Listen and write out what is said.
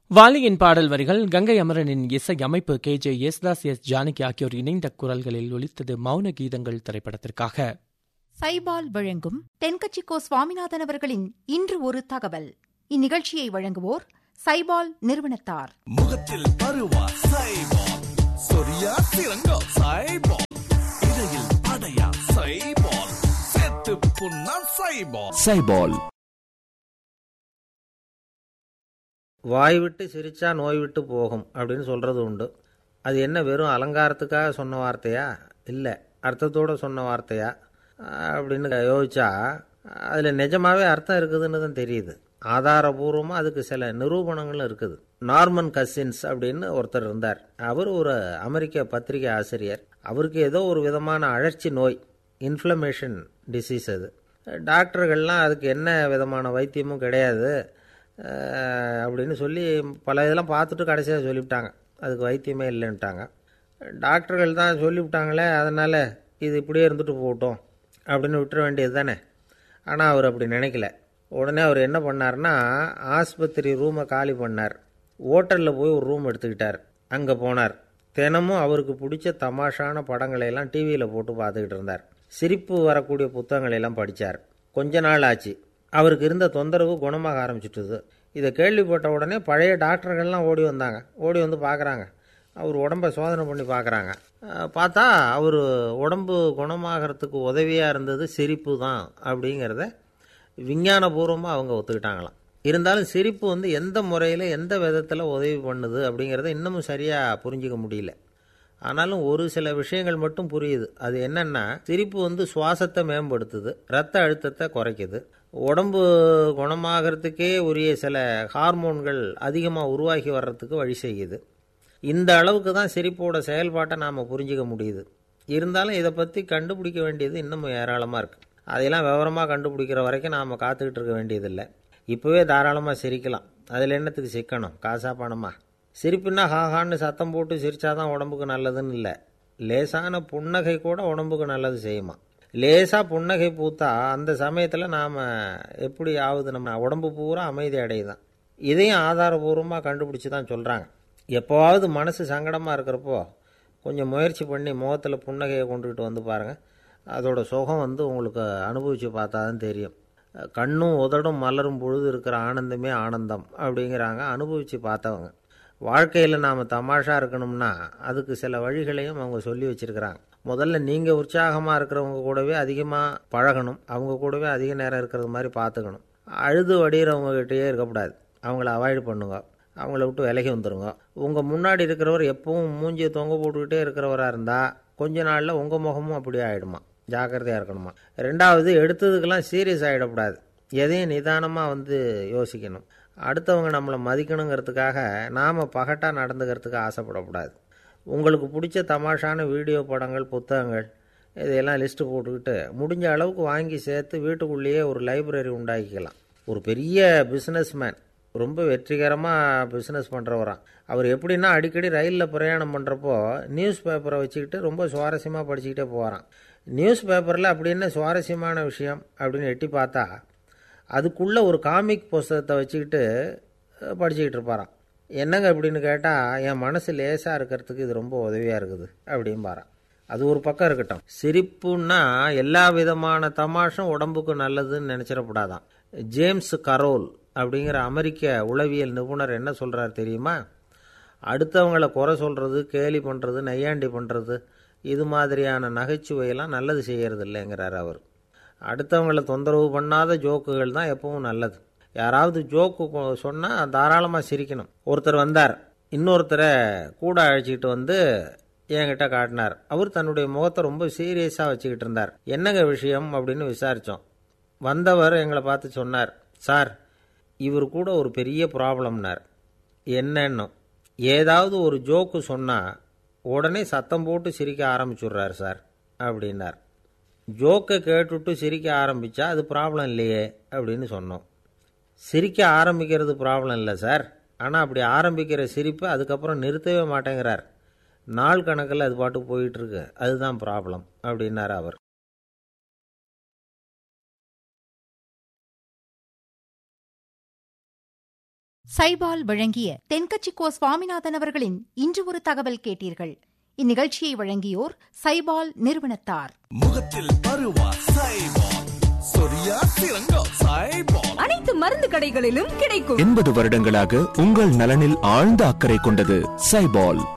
வாலியின் பாடல் வரிகள் கங்கை அமரனின் இசை அமைப்பு K J Yesudas S Janaki ஆகியோர் இணைந்த குரல்களில் ஒலித்தது மௌன கீதங்கள் திரைப்படத்திற்காக சைபால் வழங்கும் தென்கட்சிக்கோ சுவாமிநாதன் அவர்களின் இன்று ஒரு தகவல் இந்நிகழ்ச்சியை வழங்குவோர் சைபால் நிறுவனத்தார் முகத்தில் பருவா சைபால் சொரியா சிறங்கோ சைபால் இடையில் அடையா சைபால் செத்து புண்ணா சைபால் சைபால் வாய் விட்டு சிரிச்சா நோய் விட்டு போகும் அப்படின்னு சொல்கிறது உண்டு அது என்ன வெறும் அலங்காரத்துக்காக சொன்ன வார்த்தையா இல்லை அர்த்தத்தோடு சொன்ன வார்த்தையா அப்படின்னு யோசிச்சா அதில் நிஜமாவே அர்த்தம் இருக்குதுன்னு தான் தெரியுது ஆதாரபூர்வமாக அதுக்கு சில நிரூபணங்களும் இருக்குது நார்மன் கசின்ஸ் அப்படின்னு ஒருத்தர் இருந்தார் அவர் ஒரு அமெரிக்க பத்திரிகை ஆசிரியர் அவருக்கு ஏதோ ஒரு விதமான அழற்சி நோய் இன்ஃப்ளமேஷன் டிசீஸ் அது டாக்டர்கள்லாம் அதுக்கு என்ன விதமான வைத்தியமும் கிடையாது அஹ், அப்படின்னு சொல்லி பல இதெல்லாம் பார்த்துட்டு கடைசியாக சொல்லிவிட்டாங்க அதுக்கு வைத்தியமே இல்லைன்ட்டாங்க டாக்டர்கள் தான் சொல்லிவிட்டாங்களே அதனால் இது இப்படியே இருந்துட்டு போகட்டும் அப்படின்னு விட்டுற வேண்டியது தானே ஆனால் அவர் அப்படி நினைக்கல உடனே அவர் என்ன பண்ணார்னா ஆஸ்பத்திரி ரூமை காலி பண்ணார் ஹோட்டலில் போய் ஒரு ரூம் எடுத்துக்கிட்டார் அங்கே போனார் தினமும் அவருக்கு பிடிச்ச தமாஷான படங்களை எல்லாம் டிவியில் போட்டு பார்த்துக்கிட்டு இருந்தார் சிரிப்பு வரக்கூடிய புத்தகங்களை எல்லாம் படித்தார் கொஞ்ச நாள் ஆச்சு அவருக்கு இருந்த தொந்தரவு குணமாக ஆரம்பிச்சிட்டுது இதை கேள்விப்பட்ட உடனே பழைய டாக்டர்கள்லாம் ஓடி வந்தாங்க ஓடி வந்து பார்க்குறாங்க அவர் உடம்பை சோதனை பண்ணி பார்க்குறாங்க பார்த்தா அவர் உடம்பு குணமாகறதுக்கு உதவியாக இருந்தது சிரிப்பு தான் அப்படிங்கிறத விஞ்ஞானபூர்வமாக அவங்க ஒத்துக்கிட்டாங்களாம் இருந்தாலும் சிரிப்பு வந்து எந்த முறையில் எந்த விதத்தில் உதவி பண்ணுது அப்படிங்கிறத இன்னமும் சரியாக புரிஞ்சிக்க முடியல ஆனாலும் ஒரு சில விஷயங்கள் மட்டும் புரியுது அது என்னன்னா சிரிப்பு வந்து சுவாசத்தை மேம்படுத்துது ரத்த அழுத்தத்தை குறைக்குது உடம்பு குணமாகறதுக்கே உரிய சில ஹார்மோன்கள் அதிகமாக உருவாகி வர்றதுக்கு வழி செய்யுது இந்த அளவுக்கு தான் சிரிப்போட செயல்பாட்டை நாம் புரிஞ்சிக்க முடியுது இருந்தாலும் இதை பற்றி கண்டுபிடிக்க வேண்டியது இன்னமும் ஏராளமாக இருக்குது அதையெல்லாம் விவரமாக கண்டுபிடிக்கிற வரைக்கும் நாம் காத்துக்கிட்டு இருக்க வேண்டியதில்லை இப்போவே தாராளமாக சிரிக்கலாம் அதில் என்னத்துக்கு சிக்கணும் காசா பணமா சிரிப்புன்னா ஹாஹான்னு சத்தம் போட்டு சிரிச்சாதான் உடம்புக்கு நல்லதுன்னு இல்லை லேசான புன்னகை கூட உடம்புக்கு நல்லது செய்யுமா லேசாக புன்னகை பூத்தா அந்த சமயத்தில் நாம் எப்படி ஆகுது நம்ம உடம்பு பூரா அமைதி அடையுதான் இதையும் ஆதாரபூர்வமாக கண்டுபிடிச்சி தான் சொல்கிறாங்க எப்போவாவது மனசு சங்கடமாக இருக்கிறப்போ கொஞ்சம் முயற்சி பண்ணி முகத்தில் புன்னகையை கொண்டுகிட்டு வந்து பாருங்கள் அதோட சுகம் வந்து உங்களுக்கு அனுபவித்து பார்த்தா தான் தெரியும் கண்ணும் உதடும் மலரும் பொழுது இருக்கிற ஆனந்தமே ஆனந்தம் அப்படிங்கிறாங்க அனுபவித்து பார்த்தவங்க வாழ்க்கையில் நாம் தமாஷா இருக்கணும்னா அதுக்கு சில வழிகளையும் அவங்க சொல்லி வச்சுருக்கிறாங்க முதல்ல நீங்கள் உற்சாகமாக இருக்கிறவங்க கூடவே அதிகமாக பழகணும் அவங்க கூடவே அதிக நேரம் இருக்கிறது மாதிரி பார்த்துக்கணும் அழுது வடிகிறவங்க கிட்டேயே இருக்கக்கூடாது அவங்கள அவாய்ட் பண்ணுங்க அவங்கள விட்டு விலகி வந்துடுங்க உங்கள் முன்னாடி இருக்கிறவர் எப்பவும் மூஞ்சியை தொங்க போட்டுக்கிட்டே இருக்கிறவராக இருந்தால் கொஞ்ச நாளில் உங்கள் முகமும் அப்படியே ஆகிடுமா ஜாக்கிரதையாக இருக்கணுமா ரெண்டாவது எடுத்ததுக்கெல்லாம் சீரியஸ் ஆகிடக்கூடாது எதையும் நிதானமாக வந்து யோசிக்கணும் அடுத்தவங்க நம்மளை மதிக்கணுங்கிறதுக்காக நாம் பகட்டாக நடந்துக்கிறதுக்கு ஆசைப்படக்கூடாது உங்களுக்கு பிடிச்ச தமாஷான வீடியோ படங்கள் புத்தகங்கள் இதையெல்லாம் லிஸ்ட்டு போட்டுக்கிட்டு முடிஞ்ச அளவுக்கு வாங்கி சேர்த்து வீட்டுக்குள்ளேயே ஒரு லைப்ரரி உண்டாக்கிக்கலாம் ஒரு பெரிய பிஸ்னஸ்மேன் ரொம்ப வெற்றிகரமாக பிஸ்னஸ் பண்ணுறவராம் அவர் எப்படின்னா அடிக்கடி ரயிலில் பிரயாணம் பண்ணுறப்போ நியூஸ் பேப்பரை வச்சுக்கிட்டு ரொம்ப சுவாரஸ்யமாக படிச்சுக்கிட்டே போகிறான் நியூஸ் பேப்பரில் அப்படி என்ன சுவாரஸ்யமான விஷயம் அப்படின்னு எட்டி பார்த்தா அதுக்குள்ளே ஒரு காமிக் புஸ்தகத்தை வச்சுக்கிட்டு அஹ், படிச்சுக்கிட்டு இருப்பாராம் என்னங்க அப்படின்னு கேட்டால் என் மனசு லேசாக இருக்கிறதுக்கு இது ரொம்ப உதவியாக இருக்குது அப்படிம்பாரான் அது ஒரு பக்கம் இருக்கட்டும் சிரிப்புன்னா எல்லா விதமான தமாஷும் உடம்புக்கு நல்லதுன்னு நினச்சிடக்கூடாதான் ஜேம்ஸ் கரோல் அப்படிங்கிற அமெரிக்க உளவியல் நிபுணர் என்ன சொல்கிறார் தெரியுமா அடுத்தவங்களை குறை சொல்கிறது கேலி பண்ணுறது நையாண்டி பண்ணுறது இது மாதிரியான நகைச்சுவையெல்லாம் நல்லது செய்கிறது இல்லைங்கிறார் அவர் அடுத்தவங்களை தொந்தரவு பண்ணாத ஜோக்குகள் தான் எப்பவும் நல்லது யாராவது ஜோக்கு சொன்னால் தாராளமாக சிரிக்கணும் ஒருத்தர் வந்தார் இன்னொருத்தரை கூட அழைச்சிக்கிட்டு வந்து என்கிட்ட காட்டினார் அவர் தன்னுடைய முகத்தை ரொம்ப சீரியஸாக வச்சுக்கிட்டு இருந்தார் என்னங்க விஷயம் அப்படின்னு விசாரித்தோம் வந்தவர் எங்களை பார்த்து சொன்னார் சார் இவர் கூட ஒரு பெரிய ப்ராப்ளம்னார் என்னன்னு ஏதாவது ஒரு ஜோக்கு சொன்னால் உடனே சத்தம் போட்டு சிரிக்க ஆரம்பிச்சுடுறார் சார் அப்படின்னார் ஜோக்கை கேட்டுட்டு சிரிக்க ஆரம்பித்தா அது ப்ராப்ளம் இல்லையே அப்படின்னு சொன்னோம் சிரிக்க ஆரம்பிக்கிறது ப்ராப்ளம் இல்லை சார் ஆனால் அப்படி ஆரம்பிக்கிற சிரிப்பை அதுக்கப்புறம் நிறுத்தவே மாட்டேங்கிறார் நாள் கணக்கில் அது பாட்டுக்கு போயிட்டுருக்கு அதுதான் ப்ராப்ளம் அப்படின்னார் அவர் சைபால் வழங்கிய தென்கட்சி கோ சுவாமிநாதன் அவர்களின் இன்று ஒரு தகவல் கேட்டீர்கள் இந்நிகழ்ச்சியை வழங்கியோர் சைபால் நிறுவனத்தார் முகத்தில் பருவா சைபால் சொரியா சிறங்கோ சைபால் அனைத்து மருந்து கடைகளிலும் கிடைக்கும் எண்பது வருடங்களாக உங்கள் நலனில் ஆழ்ந்த அக்கறை கொண்டது சைபால்